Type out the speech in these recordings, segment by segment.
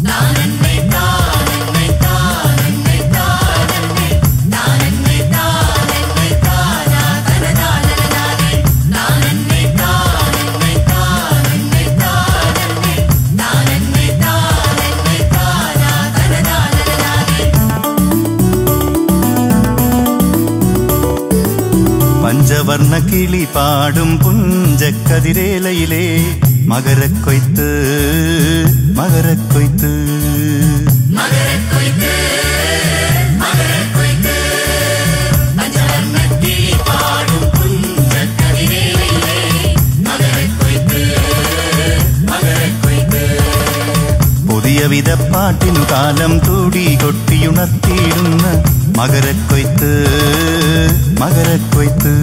പഞ്ചവർണ്ണ കിളി പാടും പുഞ്ചക്കതിരേലയിലെ മകരക്കൊയ്ത്ത് മകരക്കൊയ്ത്ത് പുതിയ വിധപ്പാട്ടിനു കാലം തൂടി കൊട്ടിയുണർത്തിയിടുന്ന മകരക്കൊയ്ത്ത് മകരക്കൊയ്ത്ത്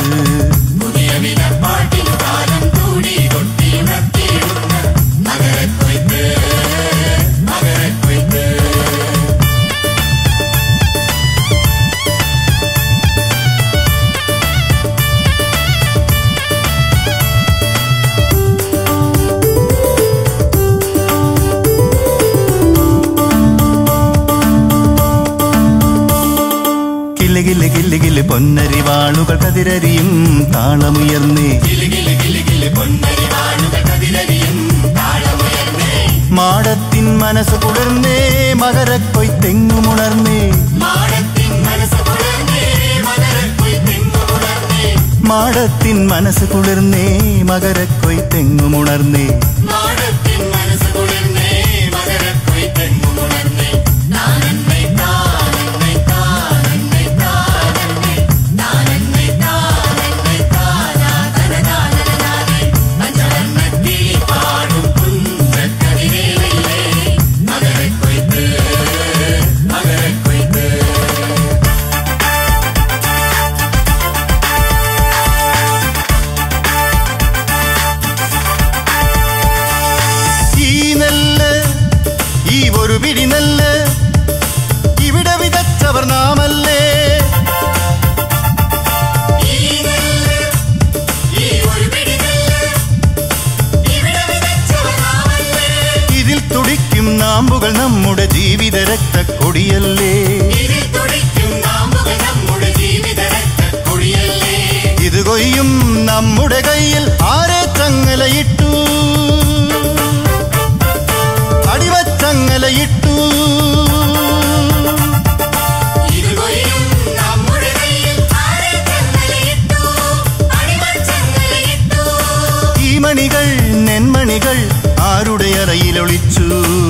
കില്ല് കില്ല് കില്ല് കില്ല് പൊന്നരി വാളുകൾ കതിരരിയും താളമുയർന്നേ മാടത്തിൻ മനസ്സ് കുളിർന്നേ മകരക്കൊയ്ത്തെങ്ങുമുണർന്നേ മാടത്തിൻ മനസ്സ് കുളിർന്നേ മകരക്കൊയ്ത്തെങ്ങുമുണർന്നേ ഈ നെല്ല് ഈ ഒരു പിടി നെല്ല് ഇവിടെ വിതച്ചവർ നാമല്ലേ ഇതിൽ തുടിക്കും നാമ്പുകൾ നമ്മുടെ ജീവിത രക്തക്കൊടിയല്ലേ ഇത് കൊയ്യും നമ്മുടെ കയ്യിൽ ആരെ ചങ്ങലയിട്ടു അടിവച്ചങ്ങലയിട്ടു ഈ മണികൾ നെന്മണികൾ ആരുടെ അറയിലൊളിച്ചു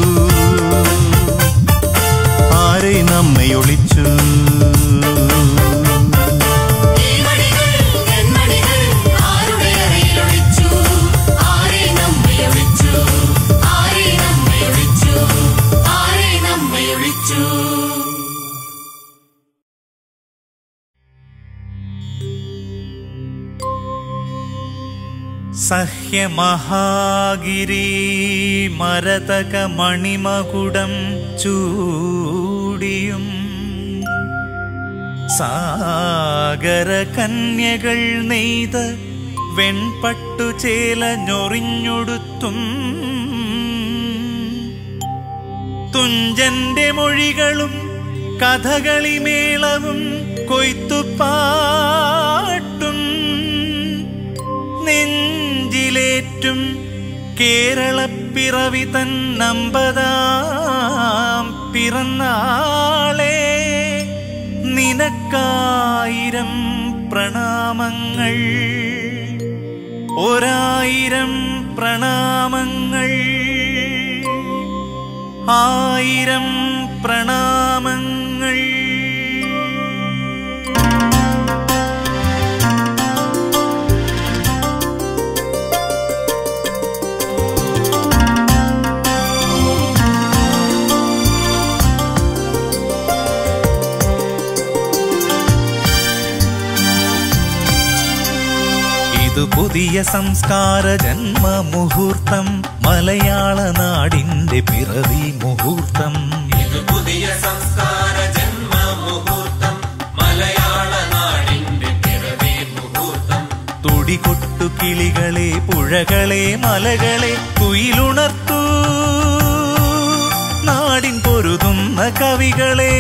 ആരെ നമ്മെ ഒളിച്ചു സഹ്യമഹാഗിരി മരതക മണിമകുടം ചൂടിയും സാഗര കന്യകൾ നെയ്ത വെൺപട്ടുചേല ഞൊറിഞ്ഞൊടുത്തും തുഞ്ചന്റെ മൊഴികളും കഥകളിമേളവും കൊയ്ത്തുപാട്ടും നെഞ്ചിലേറ്റും കേരളപ്പിറവി തന്നമ്പതാം പിറന്നാളെ നിനക്കായിരം പ്രണാമങ്ങൾ ഒരായിരം പ്രണാമങ്ങൾ ആയിരം പ്രണാമങ്ങൾ ഇതു പുതിയ സംസ്കാര ജന്മ മുഹൂർത്തം മലയാള നാടിന്റെ പിറവി മുഹൂർത്തം ഇത് പുതിയ സംസ്കാര ജന്മ മുഹൂർത്തം മലയാള നാടിന്റെ പിറവി മുഹൂർത്തം തുടികൊട്ടു കിളികളെ പുഴകളെ മലകളെ കുയിലുണർത്തൂ കവികളെ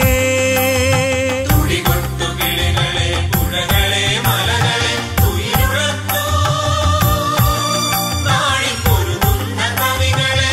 തുടികൊട്ടു കിളികളെ പുഴകളെ മലകളെ തുയിലുറത്തു നാളിൽ പൊരുതുന്ന കവികളെ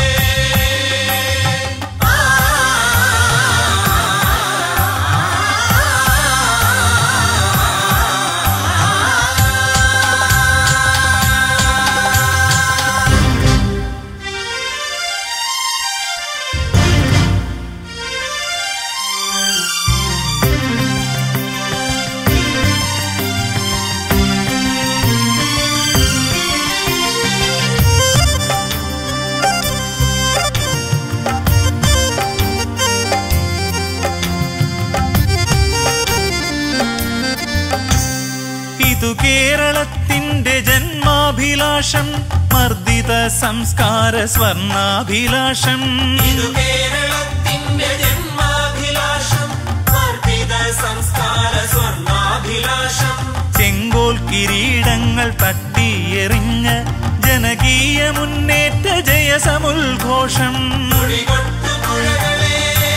ഇതു കേരളത്തിന്റെ ജന്മാഭിലാഷം മർദ്ദിത സംസ്കാര സ്വർണാഭിലാഷം ഇതു കേരളത്തിന്റെ ജന്മാഭിലാഷം വർദ്ധിത സംസ്കാര സ്വർണാഭിലാഷം ചെങ്കോൽ കിരീടങ്ങൾ തട്ടിയെറിഞ്ഞ് ജനകീയ മുന്നേറ്റ ജയസമുദ്ഘോഷം തുടികൊട്ടു പുഴകളെ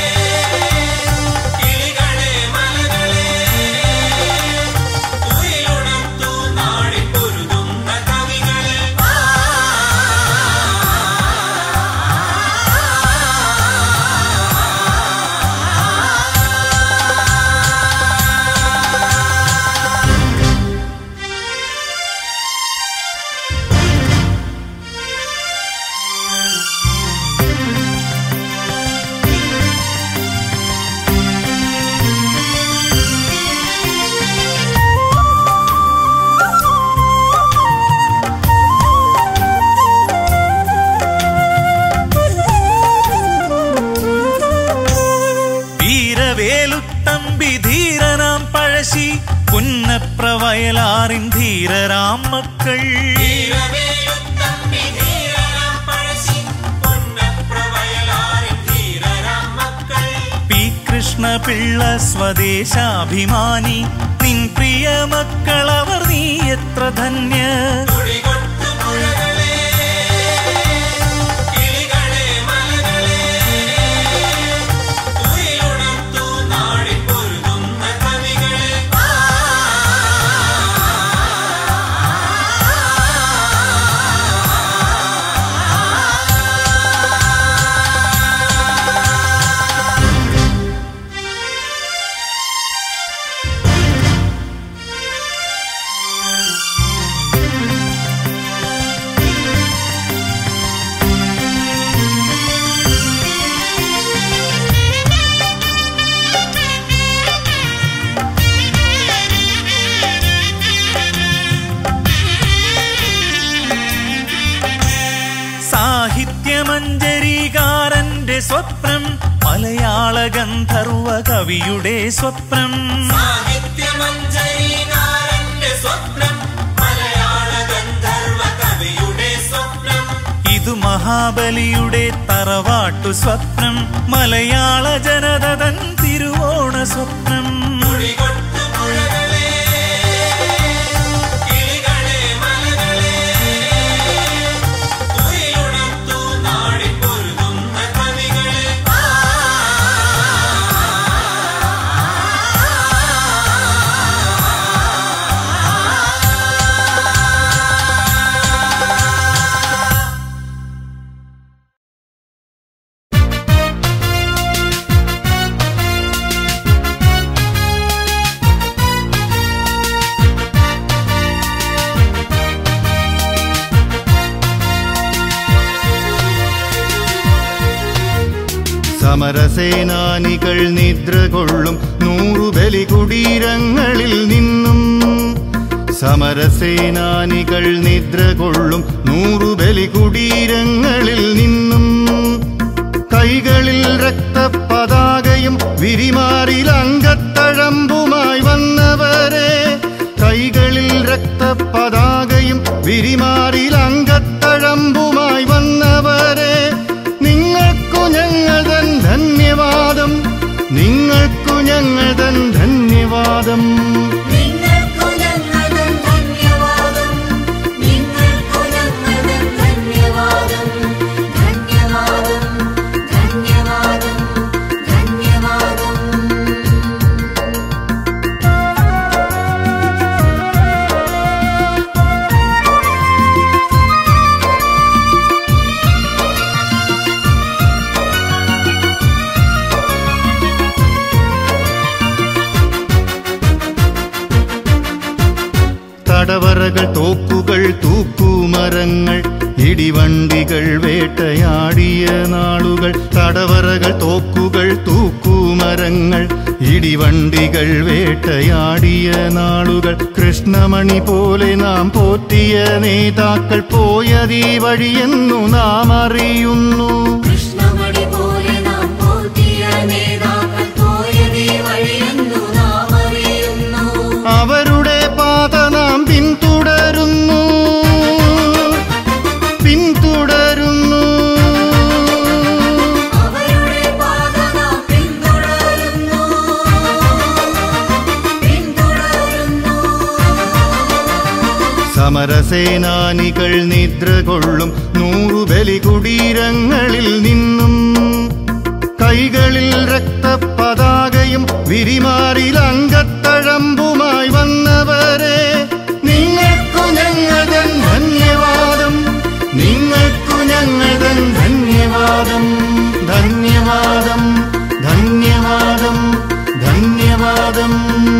കിളികളെ മലകളെ തുയിലുണർത്തു നാളിൽ പൊരുതുന്ന കവികളെ വീരവേലുത്തമ്പി ധീരനാം പഴശ്ശി പുന്നപ്രവയലാറിൻ ധീരരാം മക്കൾ വീരവേലുത്തമ്പി ധീരരാം പഴശ്ശി പുന്നപ്രവയലാറിൻ ധീരരാം മക്കൾ പി കൃഷ്ണപിള്ള സ്വദേശാഭിമാനി നിൻ പ്രിയ മക്കളവർ നീ എത്ര ധന്യ തുടികൊട്ടു പുഴകളെ കിളികളെ മലകളെ തുയിലുണർത്തു നാളിൽ പൊരുതുന്ന കവികളെ സാഹിത്യമഞ്ജരീകാരന്റെ സ്വപ്നം മലയാള ഗന്ധർവ കവിയുടെ സ്വപ്നം സാഹിത്യമഞ്ജരീകാരന്റെ സ്വപ്നം മലയാള ഗന്ധർവ കവിയുടെ സ്വപ്നം ഇതു മഹാബലിയുടെ തറവാട്ടു സ്വപ്നം മലയാള ജനത തൻ തിരുവോണ സ്വപ്നം തുടികൊട്ടു പുഴകളെ കിളികളെ മലകളെ തുയിലുണർത്തു നാളിൽ പൊരുതുന്ന കവികളെ സമരസേനാനികൾ നിദ്ര കൊള്ളും നൂറു ബലി കുടീരങ്ങളിൽ നിന്നും സമരസേനാനികൾ നിദ്ര കൊള്ളും നൂറു ബലി കുടീരങ്ങളിൽ നിന്നും കൈകളിൽ രക്തപതാകയും വിരിമാറിൽ അങ്കത്തഴമ്പുമായി വന്നവരെ കൈകളിൽ രക്തപതാകയും വിരിമാറിൽ അങ്കത്തഴമ്പുമായി വന്നവരെ നിങ്ങൾക്കു ഞങ്ങൾ തൻ ധന്യവാദം നിങ്ങൾക്കു ഞങ്ങൾ തൻ ധന്യവാദം നിങ്ങൾക്കു ഞങ്ങളും ധന്യവാദം നിങ്ങൾക്കു ഞങ്ങളും ധന്യവാദം ധന്യവാദം ധന്യവാദം തടവറകൾ തോക്കുകൾ തൂക്കുമരങ്ങൾ ഇടിവണ്ടികൾ വേട്ടയാടിയ നാളുകൾ തടവറകൾ തോക്കുകൾ തൂക്കുമരങ്ങൾ ഇടിവണ്ടികൾ വേട്ടയാടിയ നാളുകൾ കൃഷ്ണമണി പോലെ നാം പോറ്റിയ നേതാക്കൾ പോയതീ വഴിയെന്നു നാം അറിയുന്നു കൃഷ്ണമണി പോലെ നാം പോറ്റിയ നേതാക്കൾ പോയതീ വഴിയെന്നു നാം അറിയുന്നു അവരുടെ പാത നാം പിന്തുടരുന്നു പിന്തുടരുന്നു അവരുടെ പാത നാം പിന്തുടരുന്നു പിന്തുടരുന്നു സമരസേനാനികൾ നിദ്ര കൊള്ളും നൂറു ബലികുടീരങ്ങളിൽ നിന്നും കൈകളിൽ രക്തപതാകയും വിരിമാറിൽ അങ്കത്തഴമ്പുമായി വന്നവരെ നിങ്ങൾക്കു ഞങ്ങതൻ ധന്യവാദം നിങ്ങൾക്കു ഞങ്ങതൻ ധന്യവാദം ധന്യവാദം ധന്യവാദം ധന്യവാദം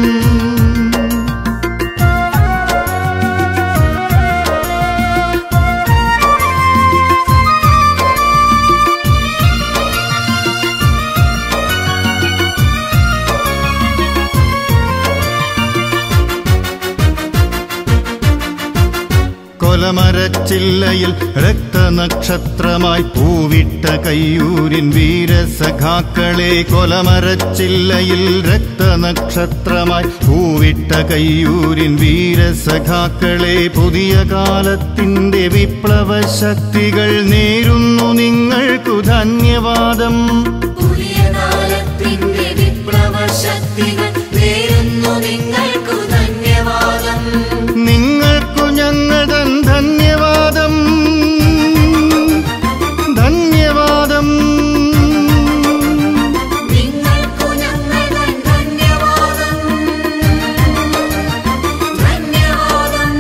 കൊലമരച്ചില്ലയിൽ രക്തനക്ഷത്രമായി പൂവിട്ട കയ്യൂരിൻ വീരസഖാക്കളെ കൊലമരച്ചില്ലയിൽ രക്തനക്ഷത്രമായി പൂവിട്ട കയ്യൂരിൻ വീരസഖാക്കളെ പുതിയ കാലത്തിന്റെ വിപ്ലവ ശക്തികൾ നേരുന്നു നിങ്ങൾക്കു ധന്യവാദം പുതിയ കാലത്തിന്റെ വിപ്ലവ ശക്തികൾ നേരുന്നു നിങ്ങൾക്കു ധന്യവാദം നിങ്ങൾക്കു ഞങ്ങതൻ ധന്യവാദം ധന്യവാദം നിങ്ങൾക്കു ഞങ്ങൾ തൻ ധന്യവാദം ധന്യവാദം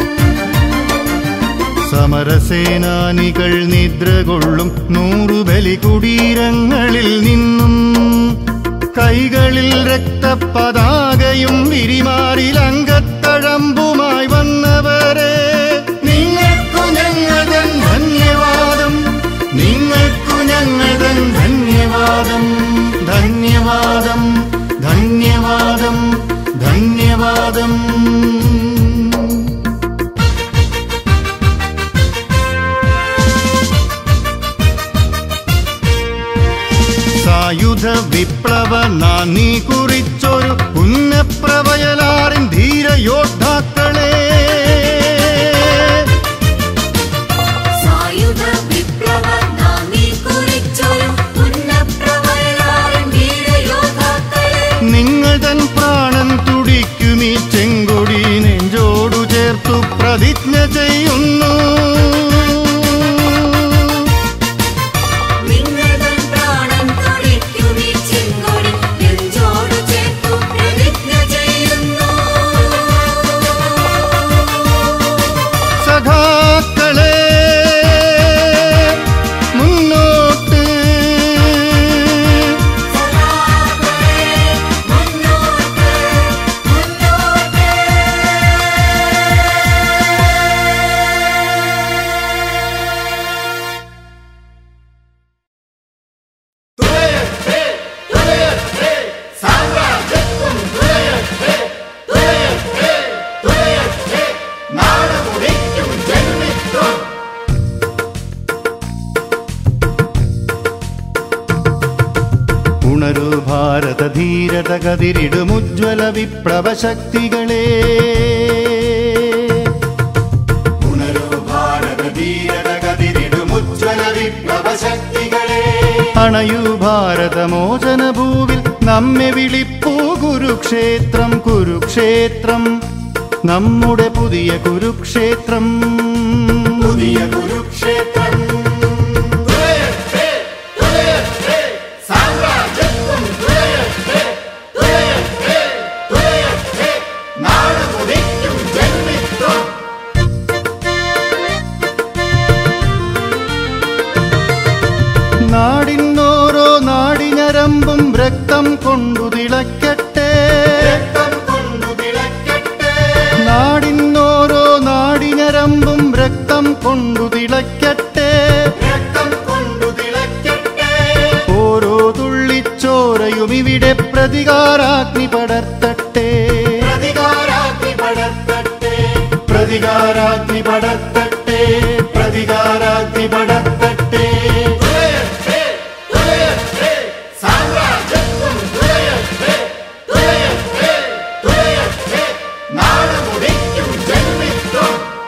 സമരസേനാനികൾ നിദ്ര കൊള്ളും നൂറു ബലികുടീരങ്ങളിൽ നിന്നും കൈകളിൽ രക്തപതാകയും വിരിമാറിൽ അങ്കത്തഴമ്പുമായി വന്നവരെ നിങ്ങൾക്കു ഞങ്ങതൻ ധന്യവാദം നിങ്ങൾക്കു ഞങ്ങതൻ ധന്യവാദം ധന്യവാദം ധന്യവാദം ധന്യവാദം സായുധ വിപ്ലവ നാന്ദി കുറിച്ചൊരു പുന്നപ്രവയലാറിൻ ധീരയോദ്ധാക്കളെ സായുധ വിപ്ലവ നാമി കുറിച്ചൊരു പുന്നപ്രവയലാരൻ വീരയോദ്ധാക്കളെ നിങ്ങൾ തൻ പ്രാണൻ തുടിക്കുമീ ചെങ്കൊടി നെഞ്ചോടു ചേർത്തു പ്രതിജ്ഞ ചെയ്യുന്നു നിങ്ങൾ തൻ പ്രാണൻ തുടിക്കും ഈ ചെങ്കൊടി നെഞ്ചോട് ചേർത്തു പ്രതിജ്ഞ ചെയ്യുന്നു സഖാക്കളെ മുന്നോട്ട് സദാകളെ മുന്നോട്ട് മുന്നോട്ട് ഉണരൂ ഭാരത ധീരത കതിരിടുമുജ്വല വിപ്ലവ ശക്തികളെ ഉണരൂ ഭാരത ധീരത കതിരിടുമുജ്വല വിപ്ലവ ശക്തികളെ അണയൂ ഭാരതമോചന ഭൂവിൽ നമ്മെ വിളിപ്പൂ കുരുക്ഷേത്രം കുരുക്ഷേത്രം നമ്മുടെ പുതിയ കുരുക്ഷേത്രം പുതിയ കുരുക്ഷേത്രം നാടിന്നോരോ നാടിഞ്ഞരമ്പും രക്തം കൊണ്ടു തിളക്കട്ടെ നാടിന്നോരോ ഞരമ്പും രക്തം കൊണ്ടു തിളയ്ക്കട്ടെ രക്തം കൊണ്ടു തിളയ്ക്കട്ടെ ഓരോ തുള്ളിച്ചോരയും ഇവിടെ പ്രതികാരാഗ്നി പടർത്തട്ടെ പ്രതികാരാഗ്നി പടർത്തട്ടെ പ്രതികാരാഗ്നി പടർത്തട്ടെ പ്രതികാരാഗ്നി പടർത്തട്ടെ തുലയട്ടെ തുലയട്ടെ സാമ്രാജ്യത്വം തുലയട്ടെ തുലയട്ടെ തുലയട്ടെ നാട് മുടിക്കും ജന്മിത്വം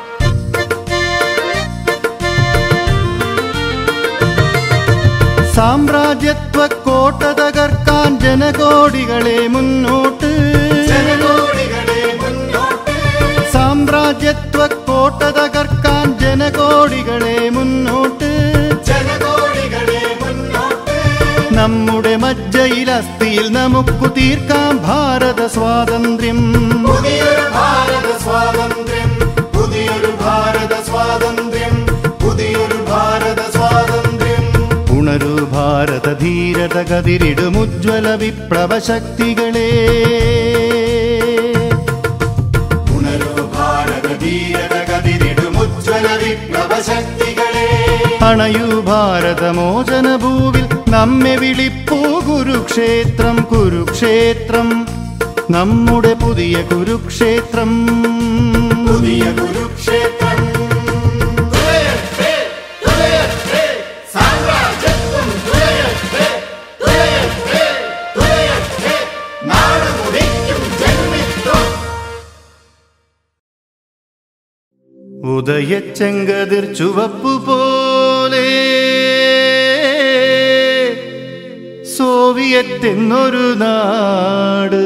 സാമ്രാജ്യത്വ കോട്ട തകർക്കാൻ ജനകോടികളെ മുന്നോട്ട് ജനകോടികളെ മുന്നോട്ട് സാമ്രാജ്യത്വ കോട്ട തകർക്കാൻ ജനകോടികളെ മുന്നോട്ട് ജനകോടികളെ മുന്നോട്ട് നമ്മുടെ മജ്ജയിൽ അസ്ഥിയിൽ നമുക്കു തീർക്കാം ഭാരത സ്വാതന്ത്ര്യം പുതിയൊരു ഭാരത സ്വാതന്ത്ര്യം പുതിയൊരു ഭാരത സ്വാതന്ത്ര്യം പുതിയൊരു ഭാരത സ്വാതന്ത്ര്യം ഉണരു ഭാരത ധീരത കതിരിടുമുജ്വല വിപ്ലവ ശക്തികളെ ഉണരൂ ഭാരത ധീരത കതിരിടുമുജ്വല വിപ്ലവ ശക്തികളെ അണയു ഭാരതമോചന ഭൂവിൽ നമ്മെ വിളിപ്പൂ കുരുക്ഷേത്രം കുരുക്ഷേത്രം നമ്മുടെ പുതിയ കുരുക്ഷേത്രം പുതിയ കുരുക്ഷേത്രം തുലയട്ടെ തുലയട്ടെ സാമ്രാജ്യത്വം തുലയട്ടെ തുലയട്ടെ തുലയട്ടെ നാട് മുടിക്കും ജന്മിത്വം ഉദയച്ചെങ്കതിർ ചുവപ്പു പോലെ സോവിയറ്റ് എന്നൊരു നാട്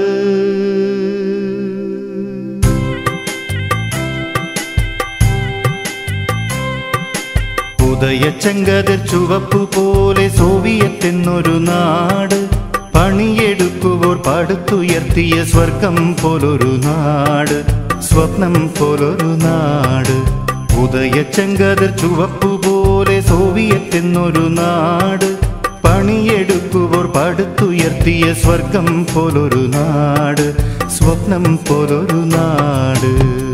ഉദയച്ചെങ്കതിർ ചുവപ്പു പോലെ സോവിയറ്റ് എന്നൊരു നാട് പണിയെടുക്കുവോർ പടുത്തുയർത്തിയ സ്വർഗം പോലൊരു നാട് സ്വപ്നം പോലൊരു നാട് ഉദയച്ചെങ്കതിർ ചുവപ്പു പോലെ സോവിയറ്റ് എന്നൊരു നാട് പണിയെടുക്കുവോർ പടുത്തുയർത്തിയ സ്വർഗം പോലൊരു നാട് സ്വപ്നം പോലൊരു നാട്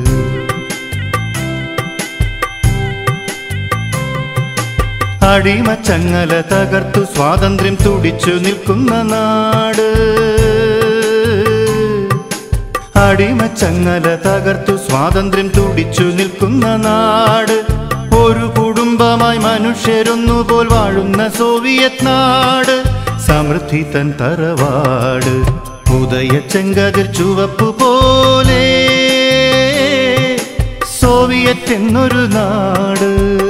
അടിമച്ചങ്ങല തകർത്തു സ്വാതന്ത്ര്യം തുടിച്ചു നിൽക്കുന്ന നാട് അടിമച്ചങ്ങല തകർത്തു സ്വാതന്ത്ര്യം തുടിച്ചു നിൽക്കുന്ന നാട് ഒരു കുടുംബമായി മനുഷ്യരൊന്നുപോൽ വാഴുന്ന സോവിയറ്റ് നാട് സമൃദ്ധി തൻ തറവാട് ഉദയച്ചെങ്കതിർ ചുവപ്പു പോലെ സോവിയറ്റ് എന്നൊരു നാട്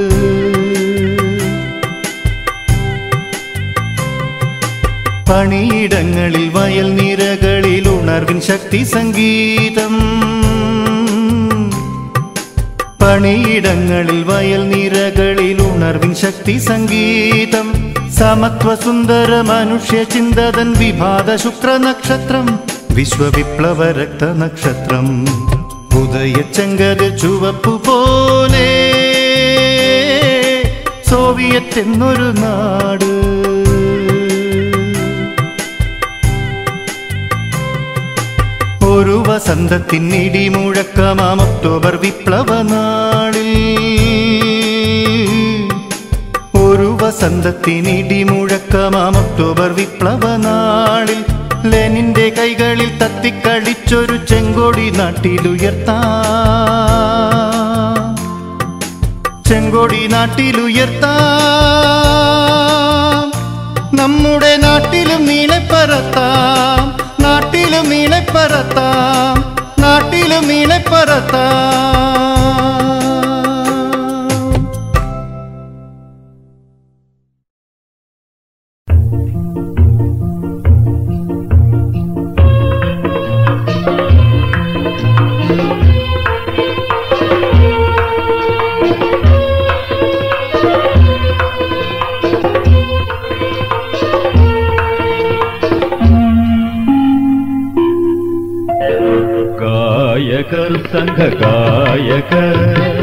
പണിയിടങ്ങളിൽ വയൽ നിരകളിൽ ഉണർവിൻ ശക്തി സംഗീതം പണിയിടങ്ങളിൽ വയൽ നിരകളിൽ ഉണർവിൻ ശക്തി സംഗീതം സമത്വ സുന്ദര മനുഷ്യ ചിന്തതൻ വിഭാത ശുക്ര നക്ഷത്രം വിശ്വവിപ്ലവ രക്ത നക്ഷത്രം ഉദയച്ചങ്കര് ചുവപ്പു പോലെ സോവിയറ്റ് എന്നൊരു നാട് ഒരു വസന്തത്തിൻ ഇടിമുഴക്കമാം ഒക്ടോബർ വിപ്ലവ നാളിൽ ഒരു വസന്തത്തിൻ ഇടിമുഴക്കമാം ഒക്ടോബർ വിപ്ലവ നാളിൽ ലെനിന്റെ കൈകളിൽ തത്തിക്കളിച്ചൊരു ചെങ്കൊടി നാട്ടിലുയർത്താം ചെങ്കൊടി നാട്ടിലുയർത്താം നമ്മുടെ നാട്ടിലും നീളെ പറത്താം നാട്ടിലും നീളെ പറത്താം നാട്ടിലും നീളെ പറത്താം गायकर संघ गायकर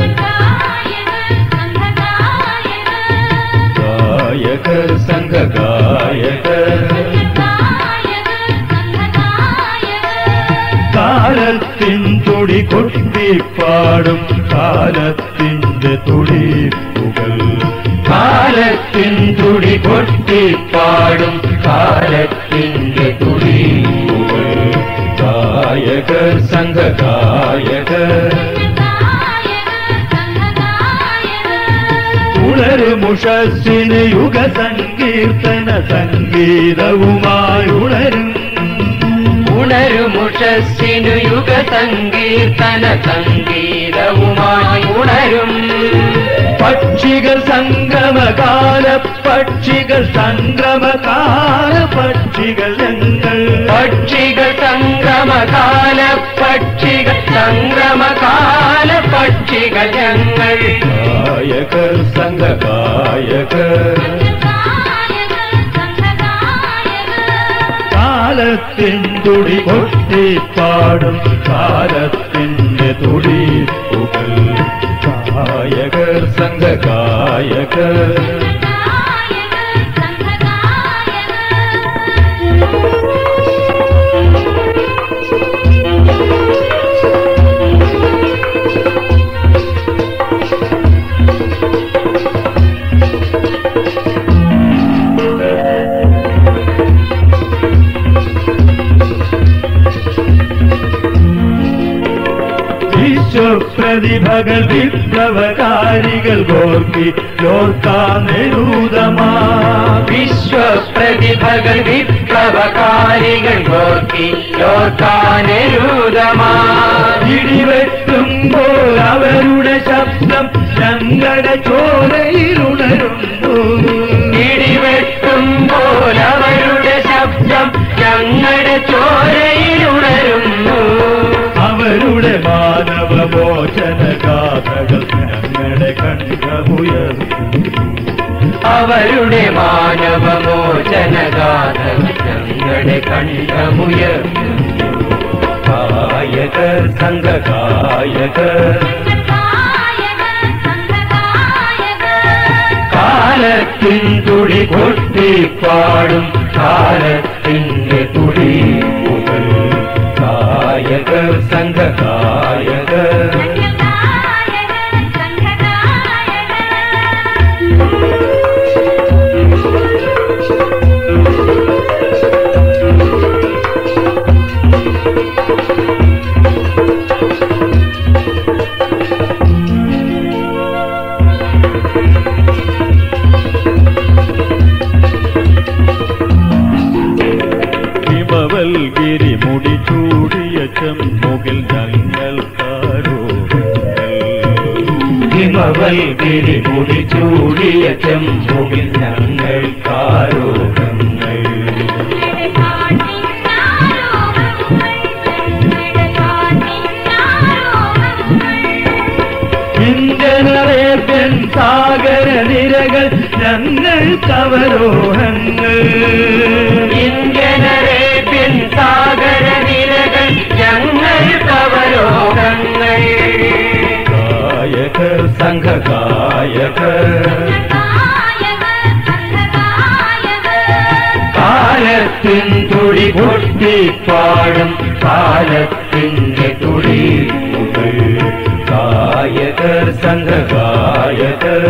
गायकर संघ गायकर കാലത്തിൻ തുടി കൊട്ടിപ്പാടും കാലത്തിൻ്റെ തുടിപ്പുകൾ കാലത്തിൻ തുടി കൊട്ടിപ്പാടും കാലത്തിൻ്റെ തുടിപ്പുകൾ ഗായകർ സംഘഗായകർ ഉണരുമുഷസ്സിന് യുഗ സങ്കീർത്തന സംഗീതവുമായി ഉണരും ഉണരുമുഷസ്സിനു യുഗ സങ്കീർത്തന സംഗീതവുമായി ഉണരും പക്ഷികൾ സംഗമകാല പക്ഷികൾ സംക്രമകാല പക്ഷികൾ ഞങ്ങൾ പക്ഷികൾ സംക്രമകാല പക്ഷികൾ സംക്രമകാല പക്ഷികൾ ഞങ്ങൾ ഗായകർ സംഘഗായകർ കാലത്തിൻ തുടി കൊട്ടിപ്പാടും കാലത്തിൻ്റെ തുടിപ്പുകൾ ഗായകർ സംഘഗായകർ വിശ്വപ്രതിഭകൾ വിപ്ലവകാരികൾ ഗോർക്കി ലോർക്കാനെരൂതമാ വിശ്വപ്രതിഭകൾ വിപ്ലവകാരികൾ ഗോർക്കി ലോർക്കാനരൂതമാ ഇടിവെട്ടുമ്പോൾ അവരുടെ ശബ്ദം ഞങ്ങളുടെ ചോരയിലുണരുന്നു ഇടിവെട്ടുമ്പോൾ അവരുടെ ശബ്ദം ഞങ്ങളുടെ ചോരയിലുണരുന്നു അവരുടെ മാനവമോചന ഗാഥകൾ ഞങ്ങളുടെ കണ്ഠമുയർത്തുന്നു അവരുടെ മാനവമോചനഗാഥകൾ ഞങ്ങളുടെ കണ്ഠമുയർത്തുന്നു ഗായകർ സംഘഗായകർ കാലത്തിൻ തുടി കൊട്ടിപ്പാടും കാലത്തിൻ്റെ തുടി മുതൽ ഗായകർ സംഘഗായകർ ഹിമവൽഗിരി മുടി ചൂടിയ ചെമ്മുകിൽ ഞങ്ങൾക്കാരോ ഹിമവൽഗിരി മുടി ചൂടിയ ചെമ്മുകിൽ ഞങ്ങൾക്കാരോഹങ്ങൾ ഇന്ത്യൻ സാഗര നിരകൾ ഞങ്ങൾക്കവരോഹങ്ങൾ ഇന്ത്യനരേബ്യൻ സാഗര നിരകൾ ഞങ്ങൾക്കവലോകങ്ങൾ ഗായകർ സംഘഗായകർ കാലത്തിൻ തുടി പൊട്ടിപ്പാടും കാലത്തിൻ്റെ തുടി മുകൾ ഗായകർ സംഘഗായകർ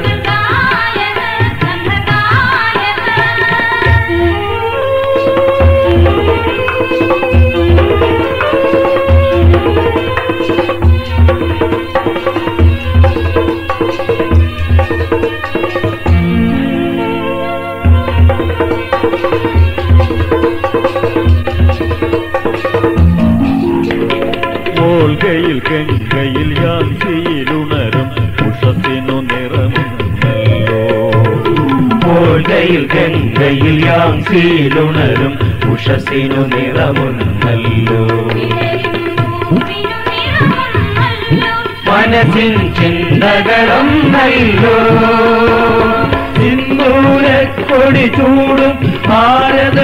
ഓൾകയിൽ ഗംഗയിൽ യാൻസിയിലുണരും ഉഷത്തിനു നിറമുണ്ടല്ലോ ഓൾകയിൽ ഗംഗയിൽ യാൻസിയിലുണരും ഉഷസിനു നിറമുണ്ടല്ലോ മനസ്സിൻ ചിന്തകളും നല്ലോ സിന്ദൂരക്കൊടി ചൂടും ഭാരത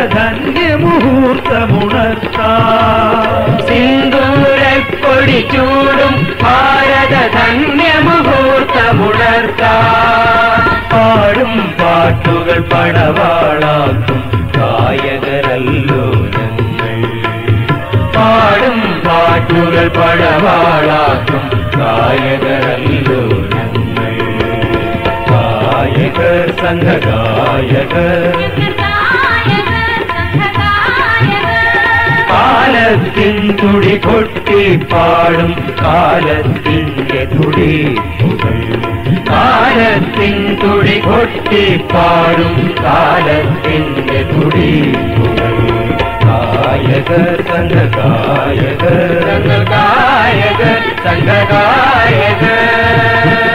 ധന്യമുഹൂർത്തമുണർത്താം സിന്ദൂരക്കൊടി ചൂടും ഭാരത ധന്യമുഹൂർത്തമുണർത്താം പാടും പാട്ടുകൾ പടവാളാക്കും ഗായകരല്ലോ ഞങ്ങൾ പാടും പാട്ടുകൾ പഴവാളാക്കും ഗായകരല്ലോ ഞങ്ങൾ ഗായകർ സംഘഗായകർ കാലത്തിൻ തുടി കൊട്ടി പാടും കാലത്തിൻ്റെ തുടി കാലത്തിൻ തുടി കൊട്ടി പാടും കാലത്തിൻ്റെ തുടി ഗായകർ സംഘഗായകർ സംഘഗായകർ സംഘഗായകർ